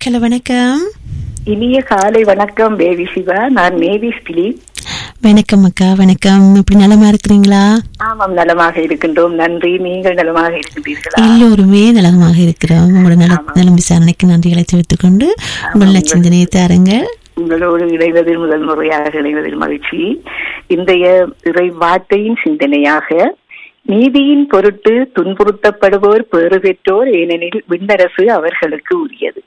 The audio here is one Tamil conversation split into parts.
ஹலோ வணக்கம் இனிய காலை வணக்கம் பேபி சிவா நான் நேவிஸ் பிலிப் வணக்கம் அக்கா வணக்கம் இப்படி நலமா இருக்கிறீங்களா ஆமாம் நலமாக இருக்கின்றோம் நன்றி நீங்கள் நலமாக இருக்கின்றீர்களா எல்லோருமே நலமாக இருக்கிறோம் உங்களோட நல நலம் விசாரணைக்கு நன்றிகளை தெரிவித்துக் கொண்டு உங்கள சிந்தனையை தாருங்கள் உங்களோடு இணைவதில் முதல் முறையாக இணைவதில் மகிழ்ச்சி இன்றைய இறை வார்த்தையின் சிந்தனையாக நீதியின் பொருட்டு துன்புறுத்தப்படுவோர் பேறு பெற்றோர் ஏனெனில் விண்ணரசு அவர்களுக்கு உரியது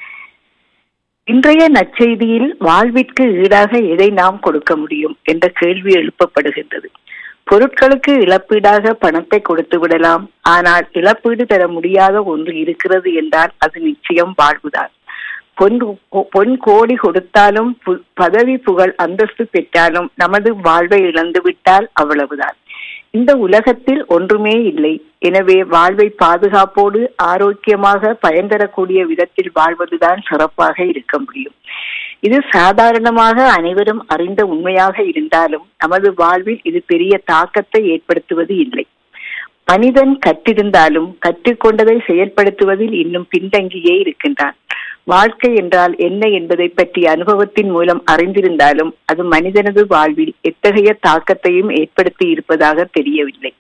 இன்றைய நற்செய்தியில் வாழ்விற்கு ஈடாக எதை நாம் கொடுக்க முடியும் என்ற கேள்வி எழுப்பப்படுகின்றது பொருட்களுக்கு இழப்பீடாக பணத்தை கொடுத்து விடலாம் ஆனால் இழப்பீடு தர முடியாத ஒன்று இருக்கிறது என்றால் அது நிச்சயம் வாழ்வுதான் பொன் பொன் கோடி கொடுத்தாலும் பு- பதவி புகழ் அந்தஸ்து பெற்றாலும் நமது வாழ்வை இழந்து விட்டால் அவ்வளவுதான் இந்த உலகத்தில் ஒன்றுமே இல்லை எனவே வாழ்வை பாதுகாப்போடு ஆரோக்கியமாக பயன் தரக்கூடிய விதத்தில் வாழ்வதுதான் சிறப்பாக இருக்க முடியும் இது சாதாரணமாக அனைவரும் அறிந்த உண்மையாக இருந்தாலும் நமது வாழ்வில் இது பெரிய தாக்கத்தை ஏற்படுத்துவது இல்லை மனிதன் கற்றிருந்தாலும் கற்றுக்கொண்டதை செயல்படுத்துவதில் இன்னும் பின்தங்கியே இருக்கின்றான் வாழ்க்கை என்றால் என்ன என்பதை பற்றி அனுபவத்தின் மூலம் அறிந்திருந்தாலும் அது மனிதனது வாழ்வில் எத்தகைய தாக்கத்தையும் ஏற்படுத்தி இருப்பதாக தெரியவில்லை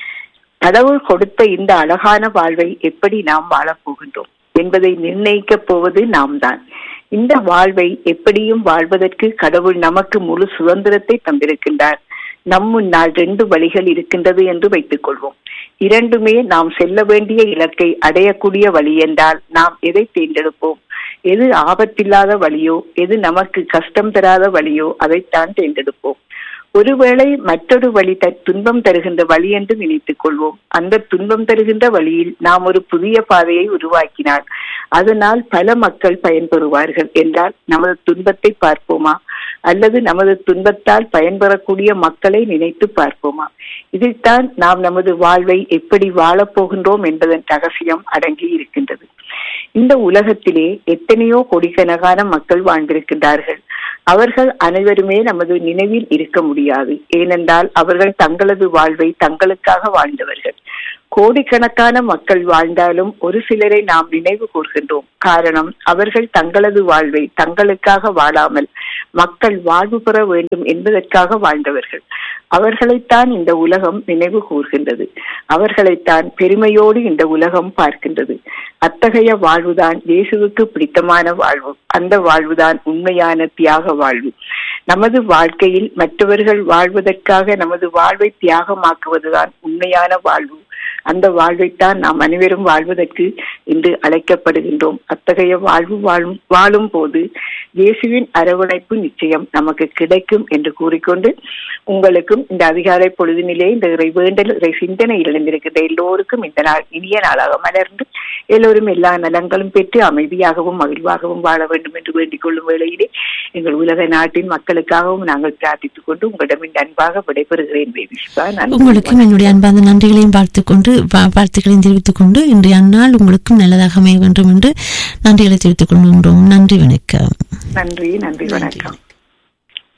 கடவுள் கொடுத்த இந்த அழகான வாழ்வை எப்படி நாம் வாழப் போகின்றோம் என்பதை நிர்ணயிக்கப் போவது நாம் தான் இந்த வாழ்வை எப்படியும் வாழ்வதற்கு கடவுள் நமக்கு முழு சுதந்திரத்தை தந்திருக்கின்றார் நம் முன்னால் ரெண்டு வழிகள் இருக்கின்றது என்று வைத்துக் கொள்வோம் இரண்டுமே நாம் செல்ல வேண்டிய இலக்கை அடையக்கூடிய வழி என்றால் நாம் எதை தேர்ந்தெடுப்போம் எது ஆபத்தில்லாத வழியோ எது நமக்கு கஷ்டம் தராத வழியோ அதைத்தான் தேர்ந்தெடுப்போம் ஒருவேளை மற்றொரு வழி த துன்பம் தருகின்ற வழி என்று நினைத்துக் கொள்வோம் அந்த துன்பம் தருகின்ற வழியில் நாம் ஒரு புதிய பாதையை உருவாக்கினால் அதனால் பல மக்கள் பயன்பெறுவார்கள் என்றால் நமது துன்பத்தை பார்ப்போமா அல்லது நமது துன்பத்தால் பயன்பெறக்கூடிய மக்களை நினைத்து பார்ப்போமா இதில்தான் நாம் நமது வாழ்வை எப்படி வாழப் போகின்றோம் என்பதன் ரகசியம் அடங்கி இருக்கின்றது இந்த உலகத்திலே எத்தனையோ கோடிக்கணக்கான மக்கள் வாழ்ந்திருக்கின்றார்கள் அவர்கள் அனைவருமே நமது நினைவில் இருக்க முடியாது ஏனென்றால் அவர்கள் தங்களது வாழ்வை தங்களுக்காக வாழ்ந்தவர்கள் கோடிக்கணக்கான மக்கள் வாழ்ந்தாலும் ஒரு சிலரை நாம் நினைவு கூர்கின்றோம் காரணம் அவர்கள் தங்களது வாழ்வை தங்களுக்காக வாழாமல் மக்கள் வாழ்வு பெற வேண்டும் என்பதற்காக வாழ்ந்தவர்கள் அவர்களைத்தான் இந்த உலகம் நினைவு கூர்கின்றது அவர்களைத்தான் பெருமையோடு இந்த உலகம் பார்க்கின்றது அத்தகைய வாழ்வுதான் இயேசுவுக்கு பிடித்தமான வாழ்வு அந்த வாழ்வுதான் உண்மையான தியாக வாழ்வு நமது வாழ்க்கையில் மற்றவர்கள் வாழ்வதற்காக நமது வாழ்வை தியாகமாக்குவதுதான் உண்மையான வாழ்வு அந்த வாழ்வைத்தான் நாம் அனைவரும் வாழ்வதற்கு இன்று அழைக்கப்படுகின்றோம் அத்தகைய வாழ்வு வாழும் வாழும் போது இயேசுவின் அரவணைப்பு நிச்சயம் நமக்கு கிடைக்கும் என்று கூறிக்கொண்டு உங்களுக்கும் இந்த அதிகாலை பொழுதினிலே இந்த இறை வேண்டல் இறை சிந்தனையில் இணைந்திருக்கின்ற எல்லோருக்கும் இந்த நாள் இனிய நாளாக மலர்ந்து எல்லோரும் எல்லா நலங்களும் பெற்று அமைதியாகவும் மகிழ்வாகவும் வாழ வேண்டும் என்று வேண்டிக் கொள்ளும் வேளையிலே எங்கள் உலக நாட்டின் மக்களுக்காகவும் நாங்கள் பிரார்த்தித்துக் கொண்டு உங்களிடம் இந்த அன்பாக விடைபெறுகிறேன் பேபிஷ்பா நான் உங்களுக்கும் என்னுடைய அன்பார்ந்த நன்றிகளையும் பார்த்துக் கொண்டு வா- வாழ்த்துக்களையும் தெரிவித்துக் கொண்டு இன்றைய நாள் உங்களுக்கும் நல்லதாக அமைய வேண்டும் என்று நன்றிகளை தெரிவித்துக் கொள்கின்றோம் நன்றி வணக்கம் நன்றி நன்றி வணக்கம்